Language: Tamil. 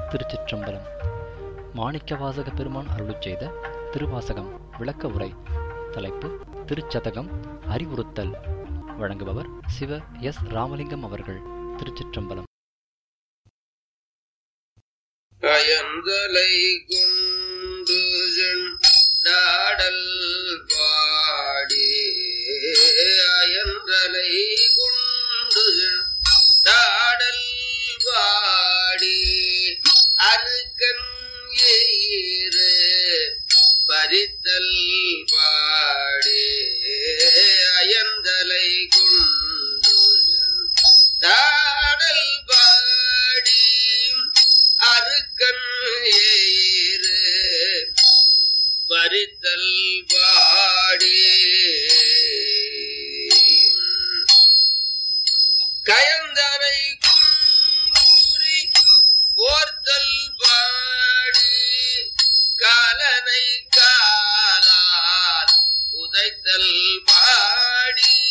திருச்சிற்றம்பலம் மாணிக்கவாசக பெருமான் அருளுச் செய்த திருவாசகம் விளக்க உரை தலைப்பு திருச்சதகம் அறிவுறுத்தல் வழங்குபவர் சிவ எஸ் ராமலிங்கம் அவர்கள் திருச்சிற்றம்பலம் அயந்தலை கொண்டு நாடல் பாடி அயந்தலை கொண்டு நாடல் பாடி அருக்கன் ஏறு பறித்தல் பாடி அயந்தலை கொண்டு நாடல் பாடி அருக்கன் ஏறு பறித்தல் பாடி கயந்தனை குன்றூரி போர்த்தல் பாடி காலனை காலால் உதைத்தல் பாடி